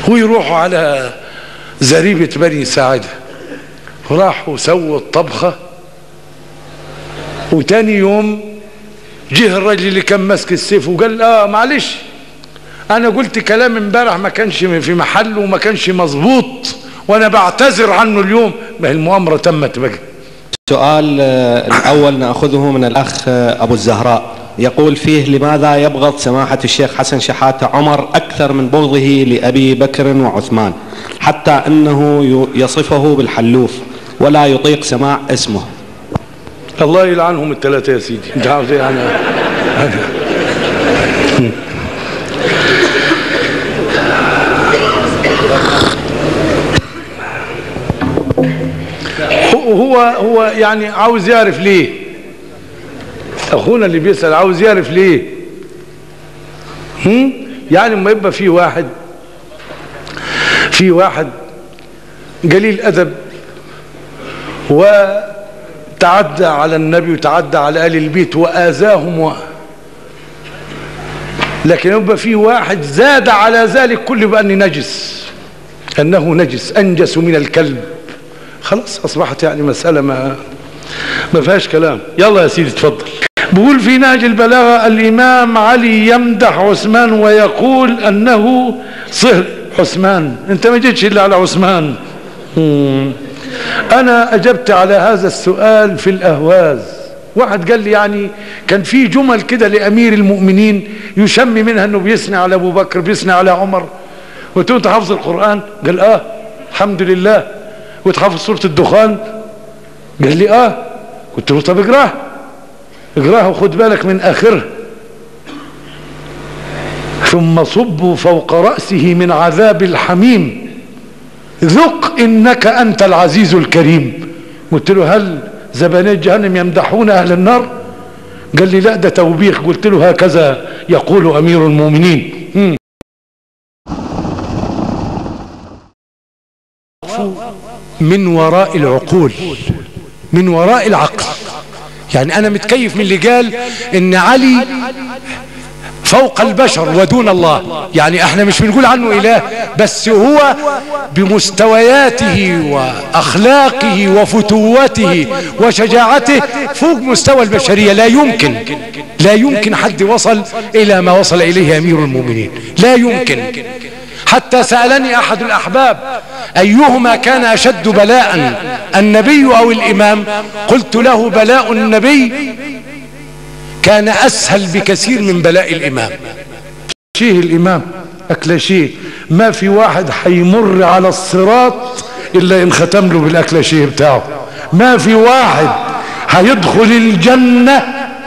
ويروحوا على زريبة بني ساعدة راحوا سووا الطبخة وتاني يوم جه الراجل اللي كان ماسك السيف وقال اه معلش انا قلت كلام امبارح ما كانش في محله وما كانش مظبوط وانا بعتذر عنه اليوم ما هي المؤامرة تمت بقى السؤال آه، الأول نأخذه من الأخ آه، أبو الزهراء يقول فيه لماذا يبغض سماحة الشيخ حسن شحاتة عمر أكثر من بغضه لأبي بكر وعثمان حتى أنه ي- يصفه بالحلوف ولا يطيق سماع اسمه الله يلعنهم الثلاثة يا سيدي انت عاوز ايه يعني هو هو هو يعني عاوز يعرف ليه اخونا اللي بيسأل عاوز يعرف ليه هم؟ يعني ما يبقى في واحد في واحد قليل ادب وتعدى على النبي وتعدى على آل البيت وآذاهم و... لكن يبقى في واحد زاد على ذلك كله بأني نجس أنه نجس أنجس من الكلب خلاص أصبحت يعني مسألة ما ما فيهاش كلام يلا يا سيدي تفضل بقول في نهج البلاغة الإمام علي يمدح عثمان ويقول أنه صهر عثمان أنت ما جيتش إلا على عثمان مم. أنا أجبت على هذا السؤال في الأهواز واحد قال لي يعني كان في جمل كده لأمير المؤمنين يشم منها أنه بيثني على أبو بكر بيثني على عمر قلت له أنت حافظ القرآن قال آه الحمد لله وتحافظ سورة الدخان قال لي آه قلت له طب اقراها اقراها وخد بالك من آخرها ثم صبوا فوق رأسه من عذاب الحميم ذق إنك أنت العزيز الكريم قلت له هل زبانية جهنم يمدحون أهل النار قال لي لا ده توبيخ قلت له هكذا يقول أمير المؤمنين مم. من وراء العقول من وراء العقل يعني أنا متكيف من اللي قال إن علي فوق البشر ودون الله يعني احنا مش بنقول عنه اله بس هو بمستوياته واخلاقه وفتوته وشجاعته فوق مستوى البشرية لا يمكن لا يمكن حد وصل الى ما وصل اليه امير المؤمنين لا يمكن حتى سألني احد الاحباب ايهما كان اشد بلاء النبي او الامام قلت له بلاء النبي كان أسهل بكثير من بلاء الإمام شيه الإمام أكلاشيه ما في واحد حيمر على الصراط إلا إن ختم له بالأكلاشيه بتاعه ما في واحد هيدخل الجنة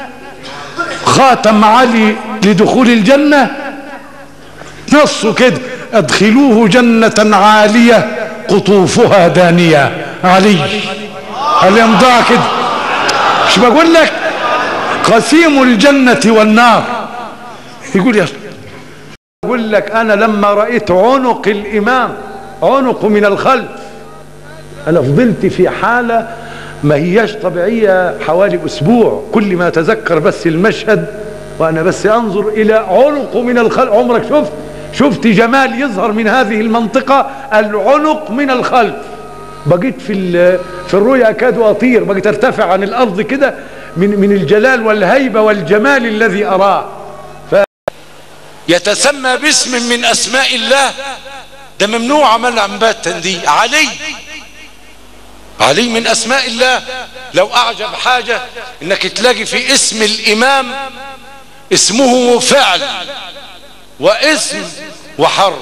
خاتم علي لدخول الجنة نصه كده ادخلوه جنة عالية قطوفها دانية علي هل يمضى كده مش بقول لك قسيم الجنة والنار يقول يا يقول لك أنا لما رأيت عنق الإمام عنق من الخلف أنا فضلت في حالة ما هياش طبيعية حوالي أسبوع كل ما أتذكر بس المشهد وأنا بس أنظر إلى عنق من الخلف عمرك شفت شفت جمال يظهر من هذه المنطقة العنق من الخلف بقيت في في الرؤيا أكاد أطير بقيت أرتفع عن الأرض كده من من الجلال والهيبة والجمال الذي أراه ف... يتسمى باسم من أسماء الله ده ممنوع منع باتا دي علي علي من أسماء الله لو أعجب حاجة إنك تلاقي في اسم الإمام اسمه فعل واسم وحرف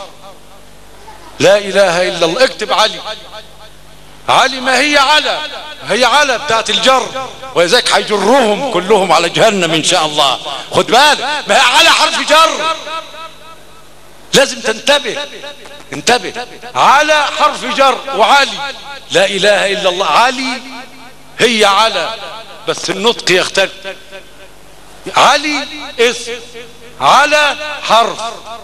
لا إله إلا الله اكتب علي علي ما هي على هي على بتاعت الجر ولذلك هيجرهم كلهم على جهنم ان شاء الله خد بالك ما هي على حرف جر لازم تنتبه انتبه على حرف جر وعلي لا اله الا الله علي هي على بس النطق يختلف علي اسم على حرف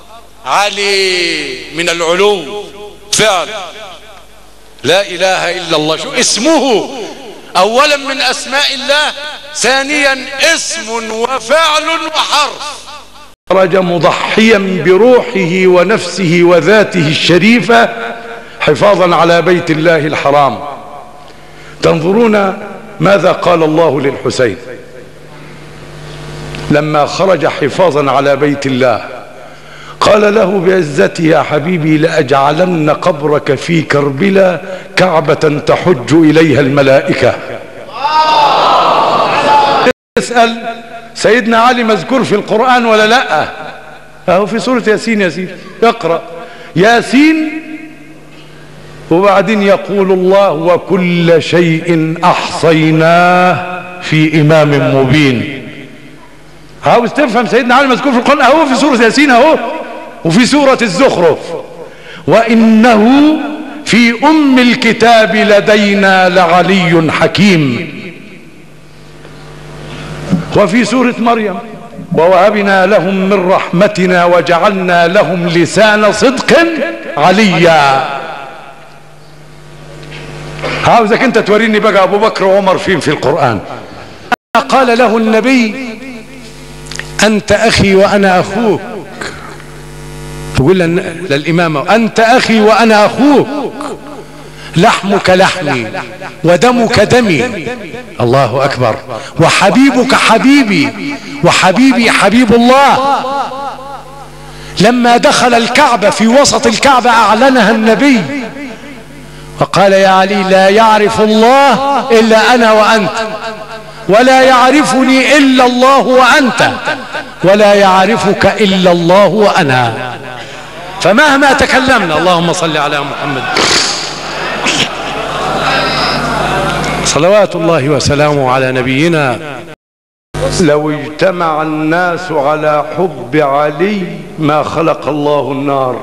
علي من العلو فعل لا اله الا الله شو اسمه اولا من اسماء الله ثانيا اسم وفعل وحرف خرج مضحيا بروحه ونفسه وذاته الشريفة حفاظا على بيت الله الحرام تنظرون ماذا قال الله للحسين لما خرج حفاظا على بيت الله قال له بعزتي يا حبيبي لأجعلن قبرك في كربلا كعبة تحج إليها الملائكة اسأل سيدنا علي مذكور في القرآن ولا لا اهو في سورة ياسين ياسين يقرأ ياسين وبعدين يقول الله وكل شيء أحصيناه في إمام مبين عاوز تفهم سيدنا علي مذكور في القرآن اهو في سورة ياسين اهو وفي سورة الزخرف وإنه في أم الكتاب لدينا لعلي حكيم وفي سورة مريم ووهبنا لهم من رحمتنا وجعلنا لهم لسان صدق عليا عاوزك انت توريني بقى ابو بكر وعمر فين في القرآن قال له النبي انت اخي وانا اخوك تقول للامام انت اخي وانا اخوك لحمك لحمي ودمك دمي الله اكبر وحبيبك حبيبي وحبيبي حبيب الله لما دخل الكعبة في وسط الكعبة اعلنها النبي وقال يا علي لا يعرف الله الا انا وانت ولا يعرفني الا الله وانت ولا يعرفك الا الله وانا فمهما تكلمنا اللهم صل على محمد صلوات الله وسلامه على نبينا لو اجتمع الناس على حب علي ما خلق الله النار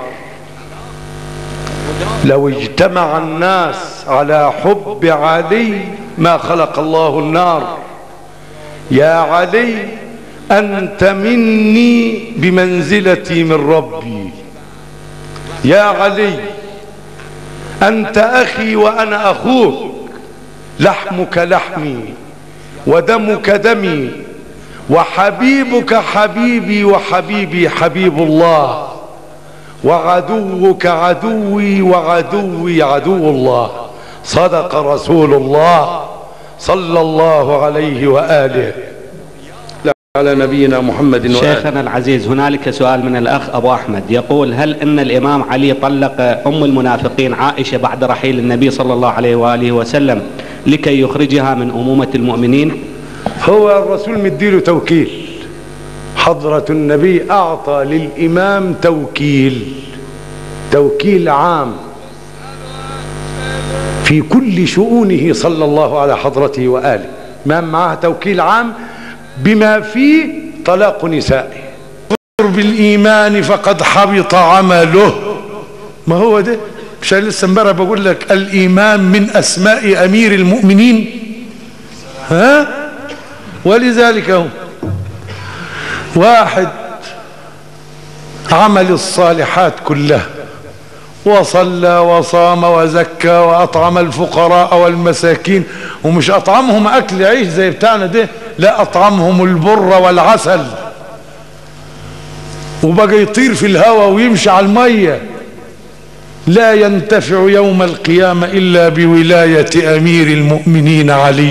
لو اجتمع الناس على حب علي ما خلق الله النار يا علي أنت مني بمنزلتي من ربي يا علي أنت أخي وأنا أخوك لحمك لحمي ودمك دمي وحبيبك حبيبي وحبيبي حبيب الله وعدوك عدوي وعدوي عدو الله صدق رسول الله صلى الله عليه وآله على نبينا محمد وآله شيخنا العزيز هنالك سؤال من الأخ أبو أحمد يقول هل أن الإمام علي طلق أم المنافقين عائشة بعد رحيل النبي صلى الله عليه وآله وسلم لكي يخرجها من أمومة المؤمنين هو الرسول مديله توكيل حضرة النبي أعطى للإمام توكيل توكيل عام في كل شؤونه صلى الله على حضرته وآله ما معه توكيل عام بما فيه طلاق نسائه بالإيمان فقد حبط عمله ما هو ده مش لسه امبارح بقول لك الإيمان من أسماء أمير المؤمنين ها ولذلك هم واحد عمل الصالحات كلها وصلى وصام وزكى وأطعم الفقراء والمساكين ومش أطعمهم أكل عيش زي بتاعنا ده لا أطعمهم البر والعسل وبقى يطير في الهواء ويمشي على المية لا ينتفع يوم القيامة إلا بولاية أمير المؤمنين علي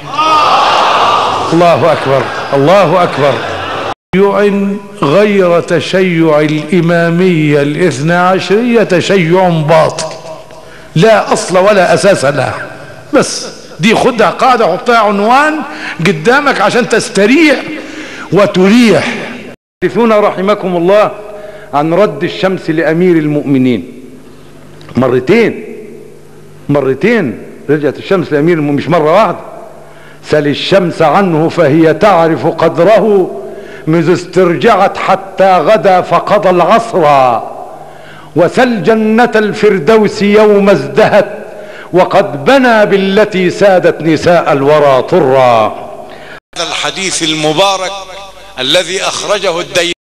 الله أكبر الله أكبر تشيع غير تشيع الإمامية الاثنى عشرية تشيع باطل لا أصل ولا أساس له بس دي خدها قاعدة حطها عنوان قدامك عشان تستريح وتريح تحدثون رحمكم الله عن رد الشمس لأمير المؤمنين مرتين مرتين رجعت الشمس لأمير المؤمنين مش مرة واحدة سل الشمس عنه فهي تعرف قدره مذ استرجعت حتى غدا فقضى العصر وسل جنة الفردوس يوم ازدهت وقد بنى بالتي سادت نساء الورى طرا هذا الحديث المبارك الذي أخرجه الدين